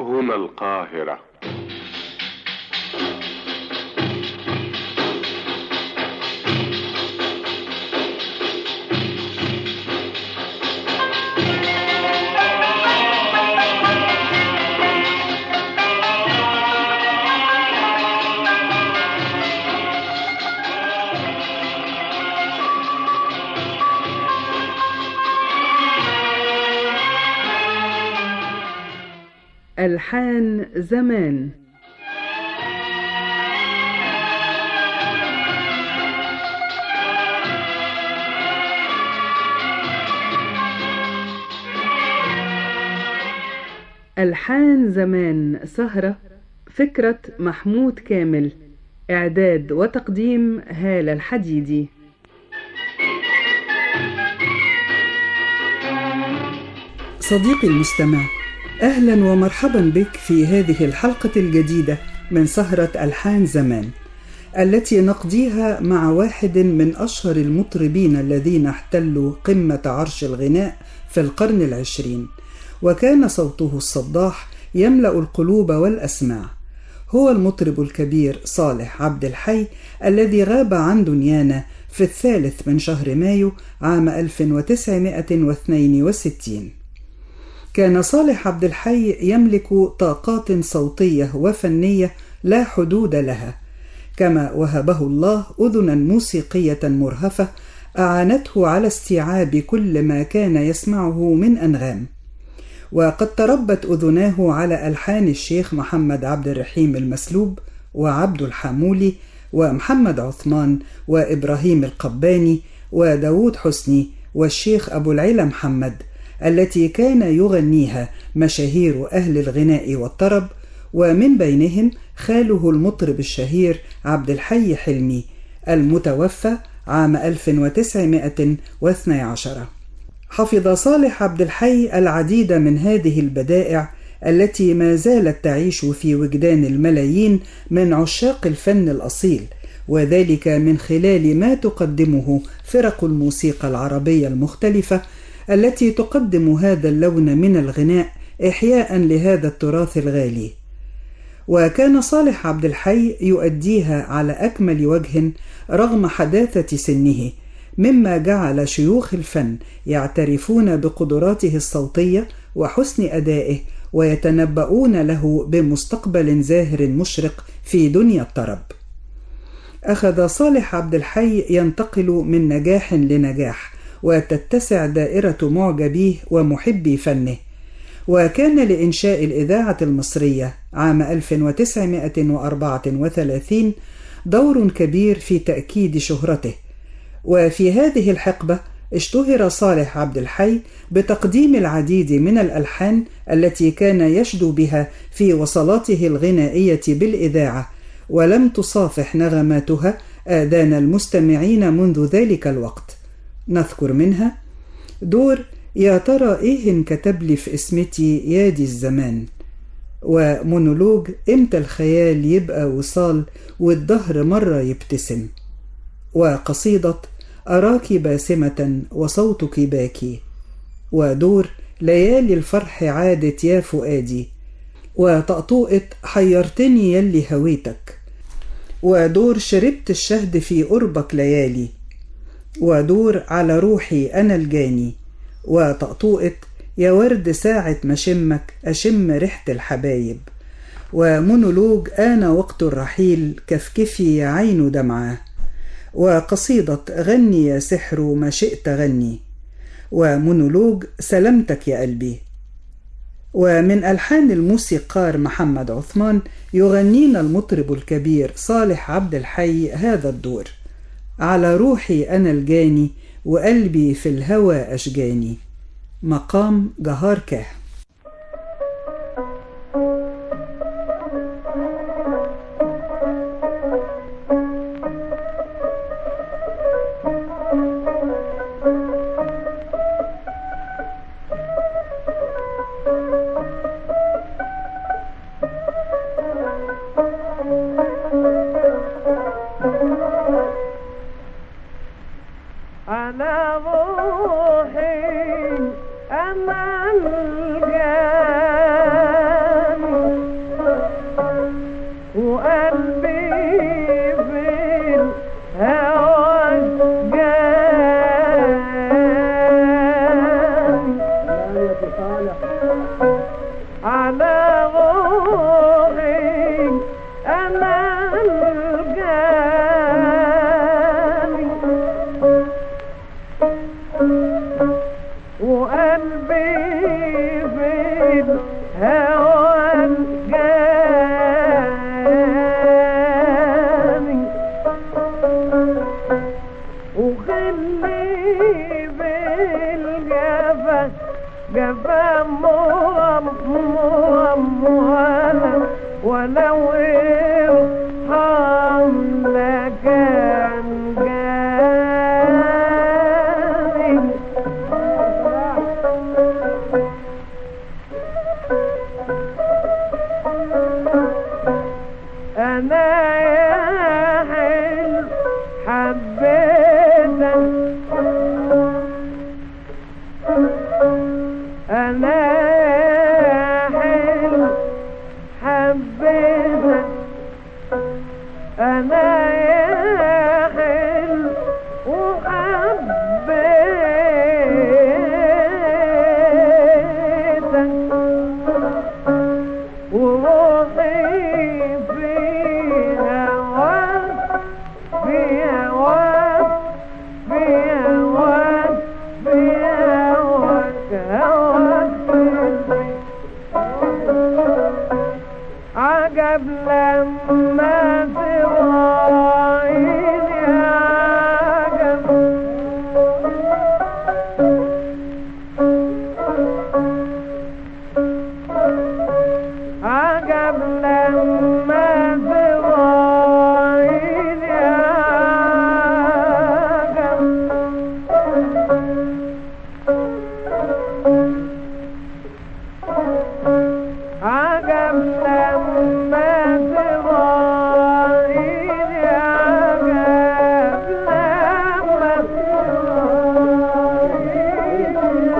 هنا القاهرة ألحان زمان ألحان زمان سهرة فكرة محمود كامل إعداد وتقديم هالة الحديدي صديقي المستمع اهلا ومرحبا بك في هذه الحلقه الجديده من سهره الحان زمان التي نقضيها مع واحد من اشهر المطربين الذين احتلوا قمه عرش الغناء في القرن العشرين وكان صوته الصداح يملا القلوب والاسماع هو المطرب الكبير صالح عبد الحي الذي غاب عن دنيانا في الثالث من شهر مايو عام 1962 كان صالح عبد الحي يملك طاقات صوتيه وفنيه لا حدود لها كما وهبه الله اذنا موسيقيه مرهفه اعانته على استيعاب كل ما كان يسمعه من انغام وقد تربت اذناه على الحان الشيخ محمد عبد الرحيم المسلوب وعبد الحامولي ومحمد عثمان وابراهيم القباني وداود حسني والشيخ ابو العلا محمد التي كان يغنيها مشاهير أهل الغناء والطرب ومن بينهم خاله المطرب الشهير عبد الحي حلمي المتوفى عام 1912 حفظ صالح عبد الحي العديد من هذه البدائع التي ما زالت تعيش في وجدان الملايين من عشاق الفن الأصيل وذلك من خلال ما تقدمه فرق الموسيقى العربية المختلفة التي تقدم هذا اللون من الغناء إحياء لهذا التراث الغالي وكان صالح عبد الحي يؤديها على أكمل وجه رغم حداثة سنه مما جعل شيوخ الفن يعترفون بقدراته الصوتية وحسن أدائه ويتنبؤون له بمستقبل زاهر مشرق في دنيا الطرب أخذ صالح عبد الحي ينتقل من نجاح لنجاح وتتسع دائرة معجبيه ومحبي فنه وكان لإنشاء الإذاعة المصرية عام 1934 دور كبير في تأكيد شهرته وفي هذه الحقبة اشتهر صالح عبد الحي بتقديم العديد من الألحان التي كان يشدو بها في وصلاته الغنائية بالإذاعة ولم تصافح نغماتها آذان المستمعين منذ ذلك الوقت نذكر منها دور يا ترى ايه انكتب لي في اسمتي يا دي الزمان ومونولوج امتى الخيال يبقى وصال والدهر مرة يبتسم وقصيدة أراك باسمة وصوتك باكي ودور ليالي الفرح عادت يا فؤادي وطقطوقة حيرتني يلي هويتك ودور شربت الشهد في قربك ليالي ودور على روحي أنا الجاني وطقطوقة يا ورد ساعة ما شمك أشم ريحة الحبايب ومونولوج آن وقت الرحيل كفكفي يا عين دمعة وقصيدة غني يا سحر ما شئت غني ومونولوج سلامتك يا قلبي ومن ألحان الموسيقار محمد عثمان يغنينا المطرب الكبير صالح عبد الحي هذا الدور على روحي أنا الجاني وقلبي في الهوى أشجاني مقام جهار كاه على روحي أمان على روحي أنا الجاني وقلبي في الهوى الجاني وخلي بالجفا جفا مرم مرم ولا ولو إرحم لكان جاني أنا يا حلو حبيتك أنا يا حلو حبيتك أنا يا حلو وحبيتك وروحي في هواك في هواك في هواك في هواك هواك في عجب لما تراعيني عجب عجب لما تراعيني عجب عجب لما تراعيني عجب لما تراعيني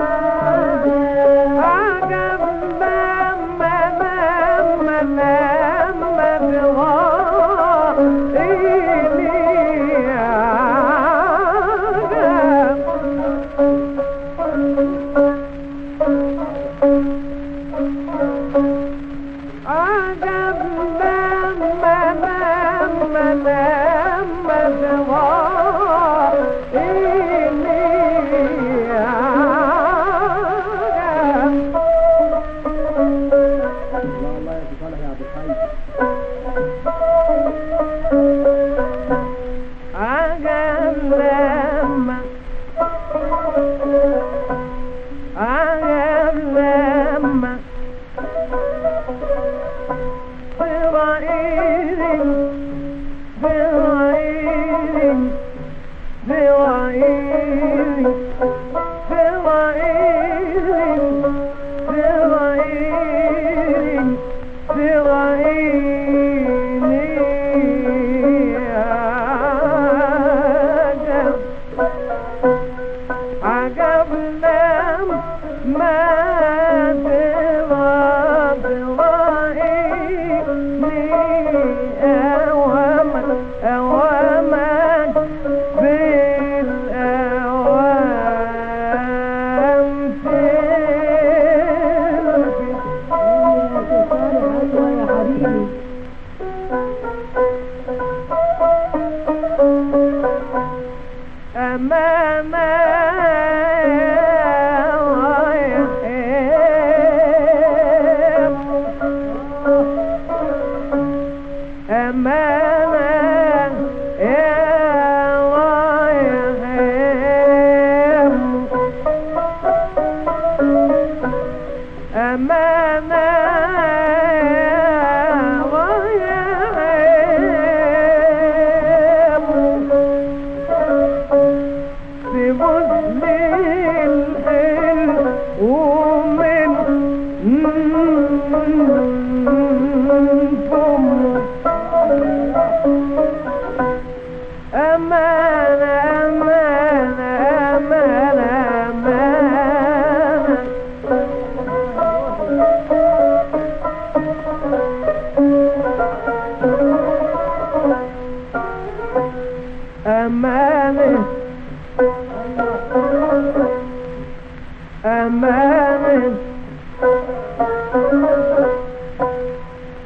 عجب لما لما لما تراعيني عجب عجب لما لما لما تراعيني عجب عجب لما عجب لما برائير برائير برائير برائير برائير برائير عجب عجب لما ترى تراعيني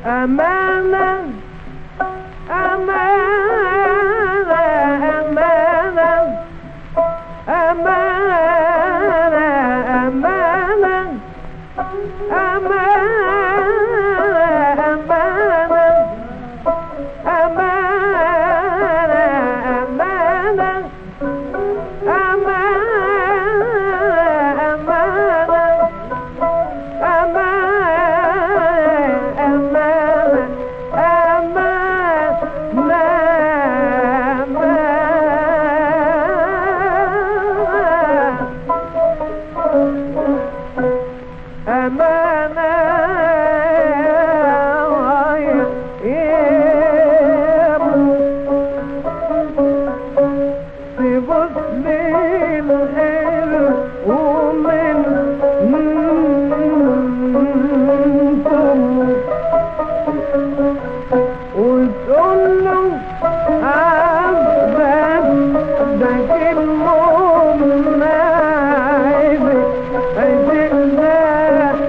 أمانة أمانة أمانة أمانة أمانة وتقول له عبدك ده كلمه عايزك عايزنا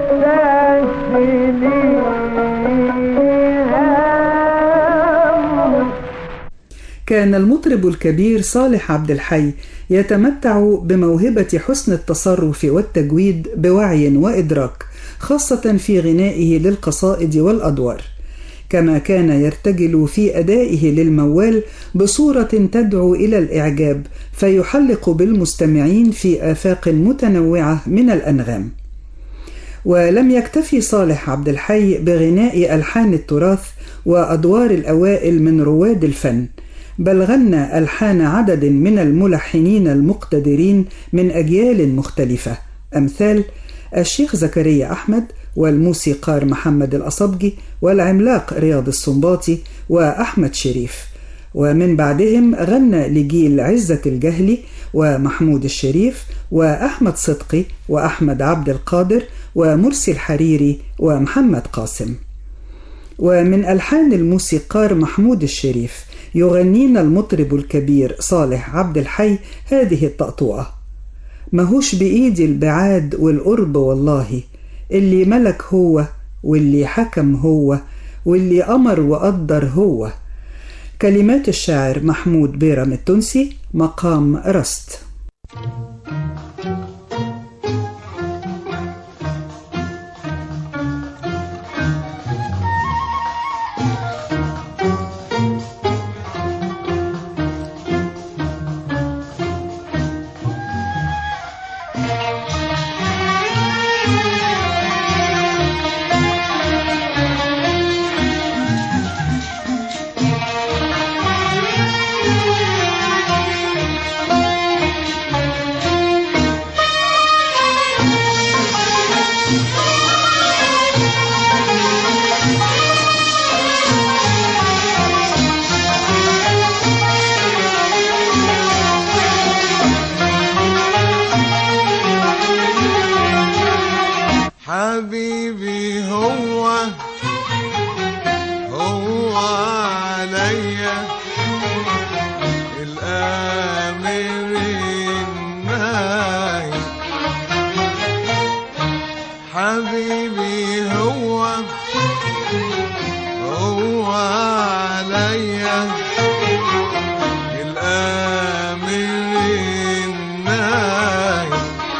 تشفيني كان المطرب الكبير صالح عبد الحي يتمتع بموهبة حسن التصرف والتجويد بوعي وإدراك خاصة في غنائه للقصائد والأدوار كما كان يرتجل في أدائه للموال بصورة تدعو إلى الإعجاب فيحلق بالمستمعين في آفاق متنوعة من الأنغام ولم يكتفي صالح عبد الحي بغناء ألحان التراث وأدوار الأوائل من رواد الفن بل غنى ألحان عدد من الملحنين المقتدرين من أجيال مختلفة أمثال الشيخ زكريا أحمد والموسيقار محمد الأصبجي والعملاق رياض السنباطي وأحمد شريف ومن بعدهم غنى لجيل عزة الجهلي ومحمود الشريف وأحمد صدقي وأحمد عبد القادر ومرسي الحريري ومحمد قاسم ومن ألحان الموسيقار محمود الشريف يغنينا المطرب الكبير صالح عبد الحي هذه الطقطوقة ماهوش بإيدي البعاد والقرب والله اللي ملك هو واللي حكم هو واللي أمر وقدر هو كلمات الشاعر محمود بيرم التونسي مقام رست حبيبي هو هو عليا الآمر الناهي حبيبي هو هو عليا الآمر الناهي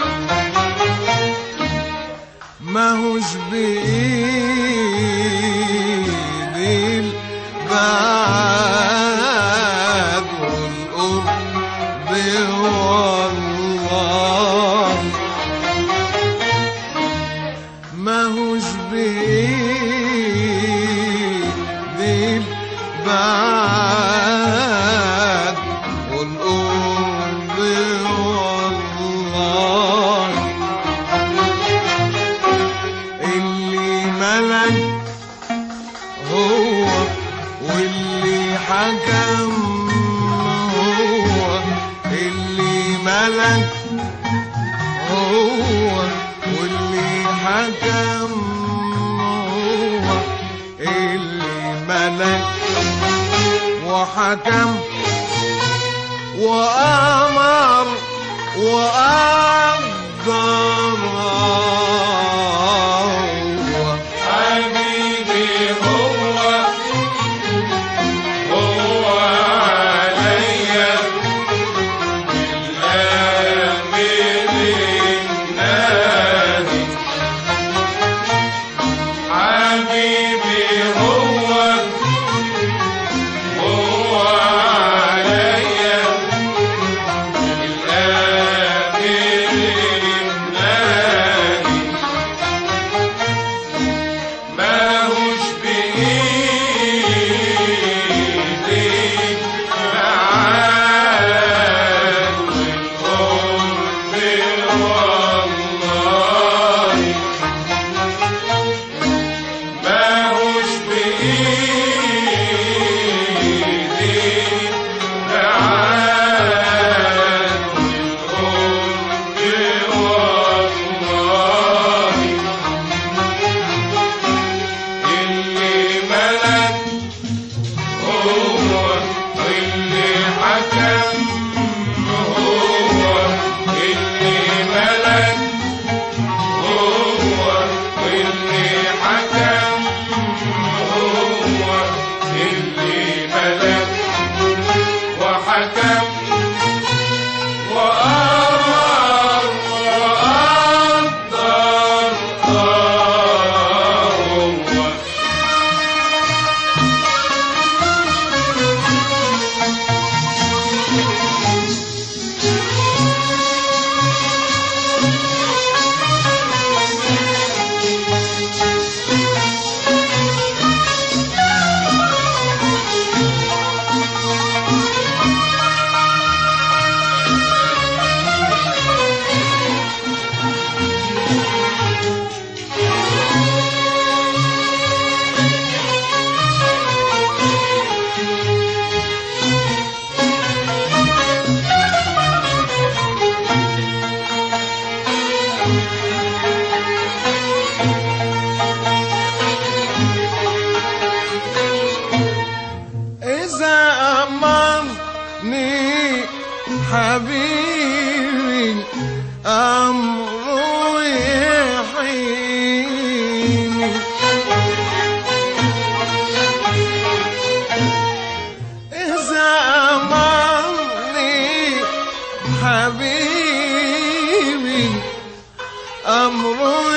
ماهوش بإيدي البعاد والقرب والله ماهوش بإيدي البعاد والقرب والله اللي ملك هو واللي حكم هو اللي ملك هو واللي حكم هو اللي ملك وحكم وأمر وأقدر هو حبيبي هو حبيبي هو هو عليا الآخر النادي ماهوش بإيدي معاد والقرب والله ماهوش بإيدي معاد والقرب والله اللي ملك هو واللي حكم هو اللي ملك هو واللي حكم هو اللي ملك وحكم وأمر وقدر هو إذا أمرني حبيبي أمره يحييني إذا أمرني حبيبي أمره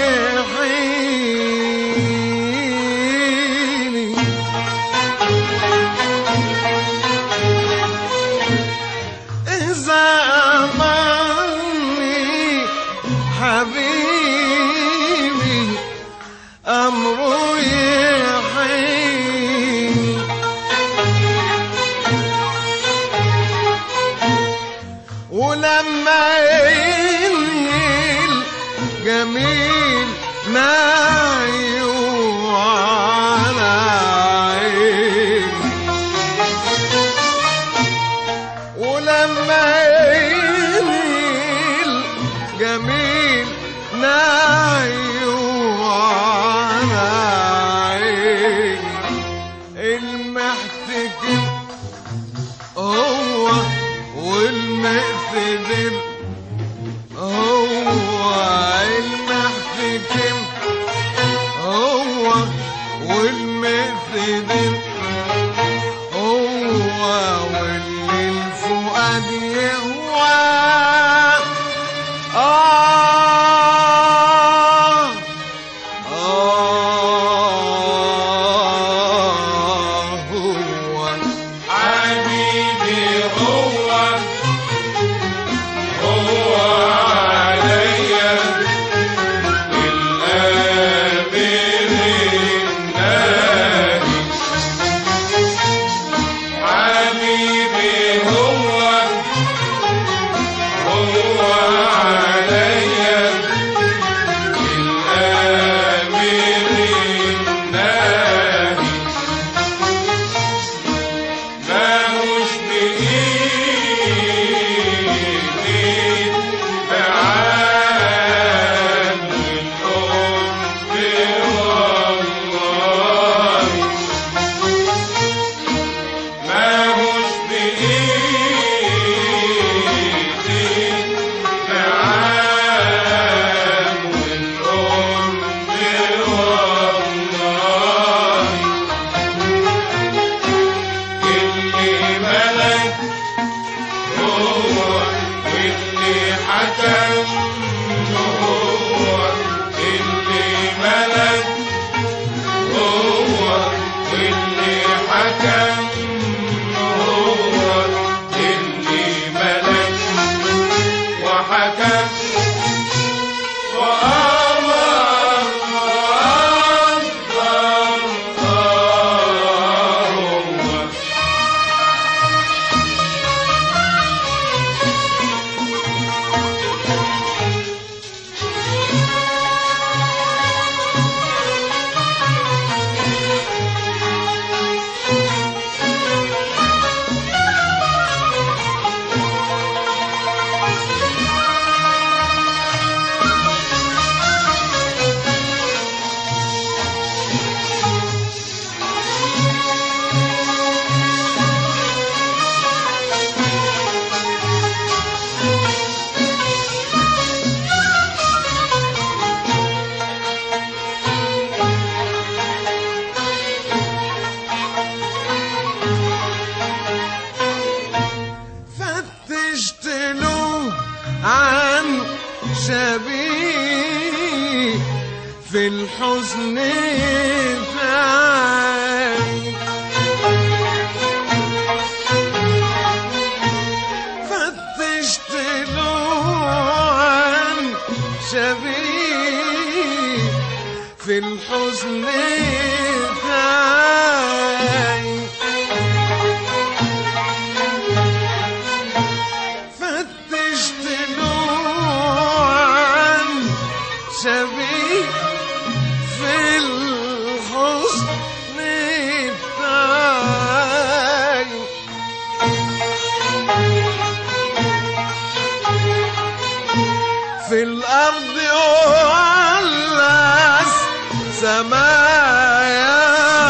يحييني إذا أمرني حبيبي أمره يحييني ولما ينهي الجميل نايو على عيني ولما ينهي الجميل نايو على عيني المحتكم هو والمقتدر هو المحتكم هو والمقتدر هو واللي الفؤاد يهوى آه آه هو حبيبي هو هو عليا الآمر النادي الحزن تاني فتشت له عن شبيه في الحزن تاني فتشت له عن شبيه في الحزن تاني في الأرض ولا السماء يا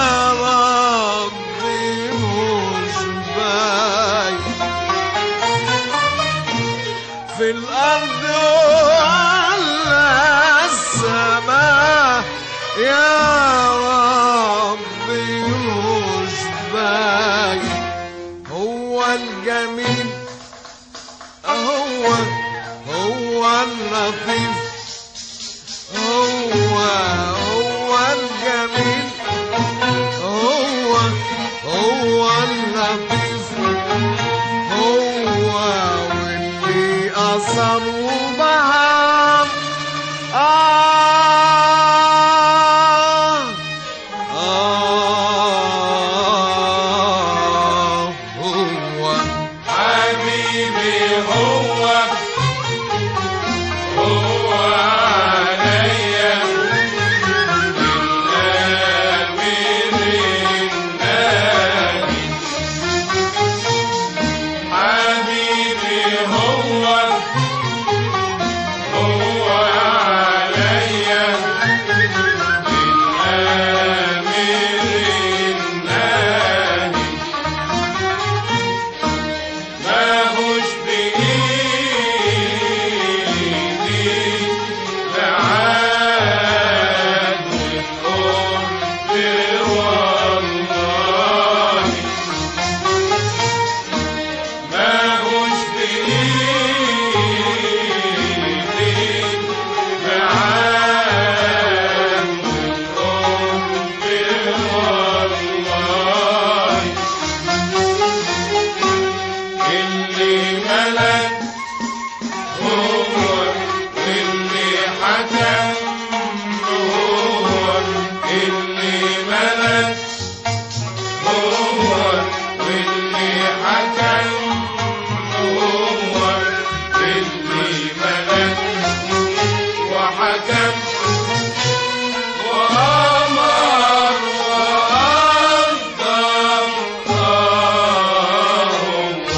ربي مش باين في الأرض ولا السماء يا ربي مش باين هو الجميل هو هو اللطيف هو هو الجميل هو هو اللطيف هو واللي أثر وبهر آه آه هو حبيبي هو هو عليا بالآمرين نادي حبيبي هو هو عليا بالآمرين نادي ماهوش بإيدي بعاد والحب والله ماهوش بإيدي بعاد والحب والله اللي ملك هو اللي حكم هو اللي ملك هو اللي حكم هو اللي ملك وحكم وأمر وأقدر آه هو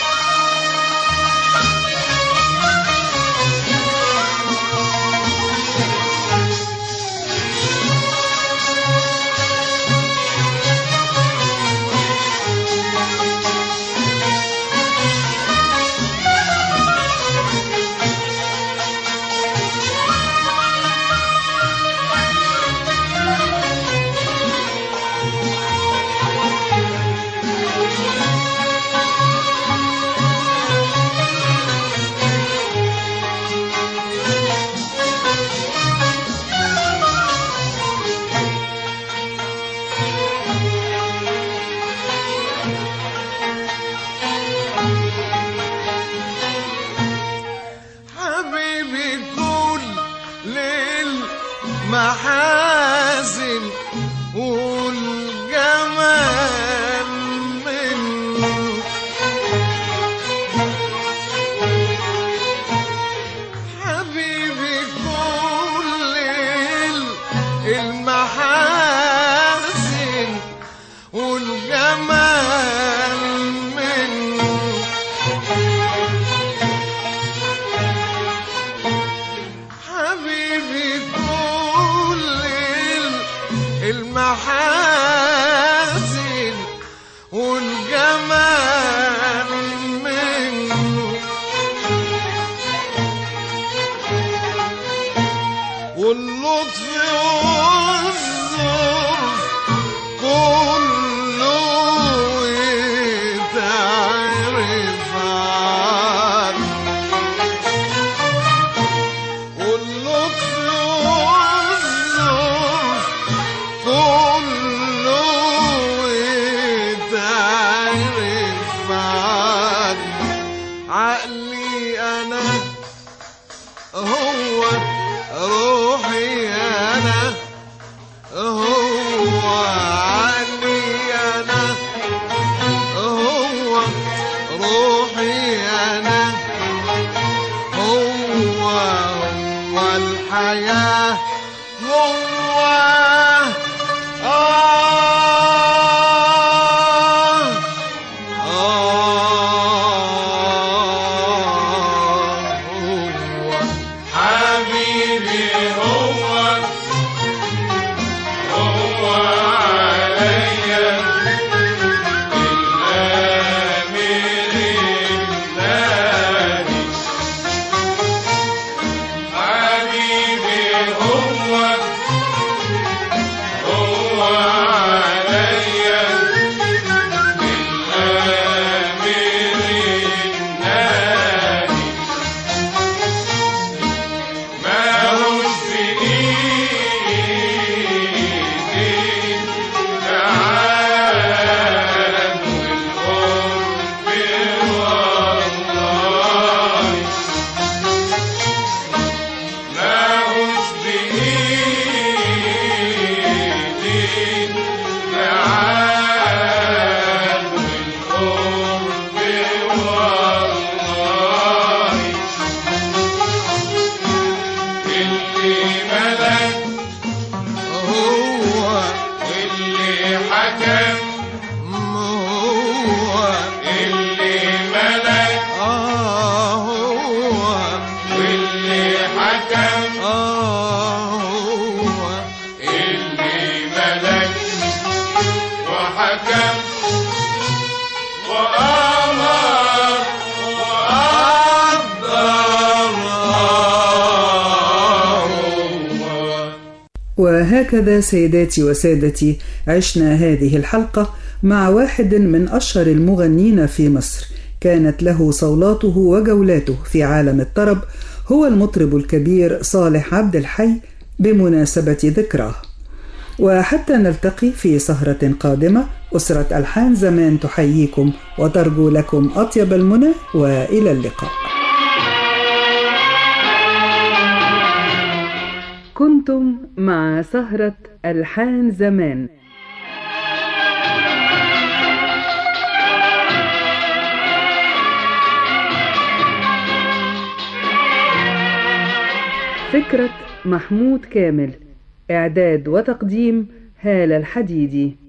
حبيبي كل للمحاسن والجمال منه حبيبي كل المحاسن والجمال منه حبيبي كل المحاسن والجمال منه واللطف والظرف كله يتعرف عنه واللطف والظرف بعاد والقرب والله اللي ملك هو واللي حكم هو اللي ملك آه هو واللي حكم آه هو اللي ملك وحكم وأمر وقدر وهكذا سيداتي وسادتي عشنا هذه الحلقة مع واحد من أشهر المغنين في مصر كانت له صولاته وجولاته في عالم الطرب هو المطرب الكبير صالح عبد الحي بمناسبة ذكراه وحتى نلتقي في سهرة قادمة أسرة ألحان زمان تحييكم وترجو لكم أطيب المنى وإلى اللقاء كنتم مع سهرة ألحان زمان فكرة محمود كامل إعداد وتقديم هالة الحديدي